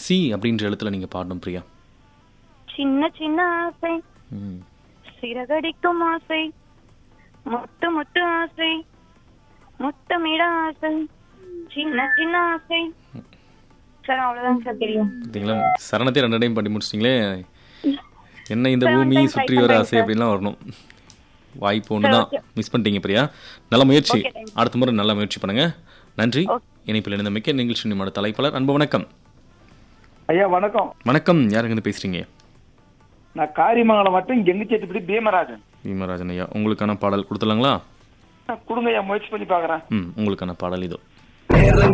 C அப்படின்ற எழுத்துல நீங்க பாடணும் பிரியா சின்ன சின்ன ஆசை ம். சிறகடிக்கும் ஆசை முத்து முத்து ஆசை முத்தமிட ஆசை சின்ன சின்ன ஆசை சார் அவ்வளவுதான் சார் தெரியும் பார்த்தீங்களா சரணத்தை ரெண்டு டைம் பண்ணி முடிச்சிட்டிங்களே என்ன இந்த Seven பூமி times try சுற்றி வர பண்றேன் ஆசை sir. அப்படின்லாம் வரணும் வாய்ப்பு ஒன்று தான் மிஸ் பண்ணிட்டீங்க பிரியா நல்ல முயற்சி Okay, thank you. அடுத்த முறை நல்ல முயற்சி பண்ணுங்க நன்றி Okay. இணைப்பில் இருந்த மிக்க நிகழ்ச்சி நிமிட தலைப்பாளர் அன்பு வணக்கம் ஐயா வணக்கம் வணக்கம் யாருங்க இருந்து பேசுறீங்க நான் காரியமங்கலம் மட்டும் கெங்குச்சேட்டுப்படி பீமராஜன் பீமராஜன் ஐயா உங்களுக்கான பாடல் கொடுத்துலாங்களா கொடுங்க ஐயா முயற்சி பண்ணி பாக்குறேன் ம் உங்களுக்கான பாடல் இதோ நேரங்கள்